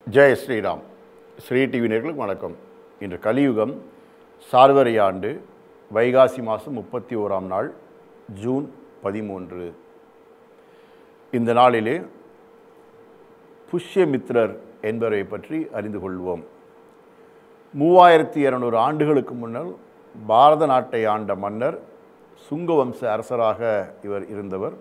Jai Sriram Sri TV நேர்களுக்கு வணக்கம் இன்று கலியுகம் சார்வரி ஆண்டு வைகாசி மாதம் முப்பத்தி ஓராம் நாள் ஜூன் பதிமூன்று இந்த நாளிலே புஷ்யமித்ரர் என்பவரை பற்றி அறிந்து கொள்வோம் மூவாயிரத்தி இரநூறு ஆண்டுகளுக்கு முன்னர் பாரத நாட்டை ஆண்ட மன்னர் சுங்க வம்ச அரசராக இவர் இருந்தவர்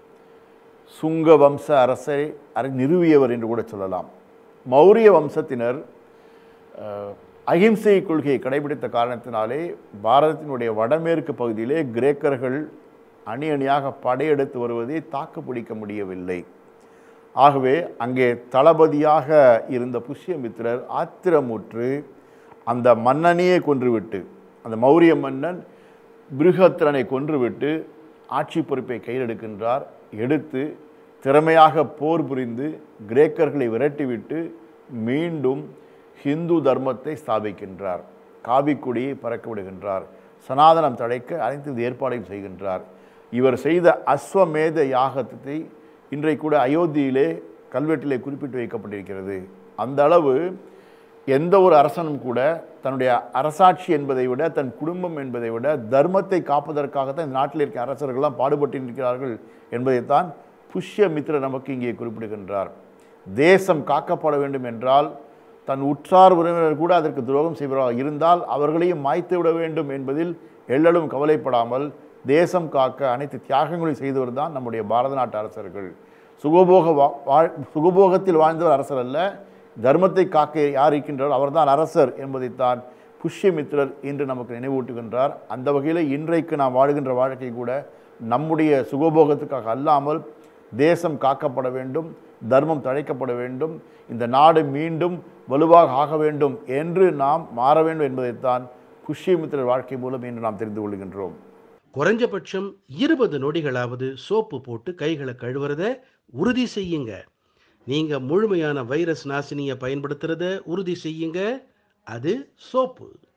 சுங்க வம்ச அரசை அரை நிறுவியவர் என்று கூட சொல்லலாம் மௌரிய வம்சத்தினர் அஹ், அகிம்சை கொள்கையை கடைபிடித்த காரணத்தினாலே பாரதத்தினுடைய வடமேற்கு பகுதியிலே கிரேக்கர்கள் அணி அணியாக படையெடுத்து வருவதை தாக்கு பிடிக்க முடியவில்லை ஆகவே அங்கே தளபதியாக இருந்த புஷ்யமித்திரர் ஆத்திரமுற்று அந்த மன்னனையே கொன்றுவிட்டு அந்த மௌரிய மன்னன் பிருகத்திரனை கொன்றுவிட்டு ஆட்சி பொறுப்பை கையில் எடுக்கின்றார் எடுத்து திறமையாக போர் புரிந்து கிரேக்கர்களை விரட்டிவிட்டு மீண்டும் ஹிந்து தர்மத்தை ஸ்தாபிக்கின்றார் காவிக்குடியை பறக்க விடுகின்றார் சனாதனம் தழைக்க அனைத்து ஏற்பாடையும் செய்கின்றார் இவர் செய்த அஸ்வமேத யாகத்தை இன்றைக்கு கூட அயோத்தியிலே கல்வெட்டிலே குறிப்பிட்டு வைக்கப்பட்டிருக்கிறது அந்த அளவு எந்த ஒரு அரசனும் கூட தன்னுடைய அரசாட்சி என்பதை விட தன் குடும்பம் என்பதை விட தர்மத்தை காப்பதற்காகத்தான் இந்த நாட்டில் இருக்க அரசர்கள்லாம் பாடுபட்டு இருக்கிறார்கள் என்பதைத்தான் புஷ்யமித்ர நமக்கு இங்கே குறிப்பிடுகின்றார் தேசம் காக்கப்பட வேண்டும் என்றால் தன் உற்றார் உறவினர் கூட அதற்கு துரோகம் செய்பவராக இருந்தால் அவர்களையும் மாய்த்து விட வேண்டும் என்பதில் எள்ளலும் கவலைப்படாமல் தேசம் காக்க அனைத்து தியாகங்களையும் செய்தவர் தான் நம்முடைய பாரத நாட்டு அரசர்கள் சுகபோக வா- வாழ் சுகபோகத்தில் வாழ்ந்தவர் அரசர் அல்ல தர்மத்தை காக்க யார் இருக்கின்றாரோ அவர்தான் அரசர் என்பதைத்தான் புஷ்யமித்ரர் இன்று நமக்கு நினைவூட்டுகின்றார் அந்த வகையில் இன்றைக்கு நாம் வாழுகின்ற வாழ்க்கை கூட நம்முடைய சுகபோகத்துக்காக அல்லாமல் தேசம் காக்கப்பட வேண்டும் தர்மம் தழைக்கப்பட வேண்டும் இந்த நாடு மீண்டும் வலுவாக ஆக வேண்டும் என்று நாம் மாற வேண்டும் என்பதைத்தான் புஷ்யமித்ரர் வாழ்க்கை மூலம் இன்று நாம் தெரிந்து கொள்கின்றோம் குறைஞ்சபட்சம் இருபது நொடிகளாவது சோப்பு போட்டு கைகளை கழுவுறத உறுதி செய்யுங்க நீங்க முழுமையான வைரஸ் நாசினியை பயன்படுத்துறத உறுதி செய்யுங்க அது சோப்பு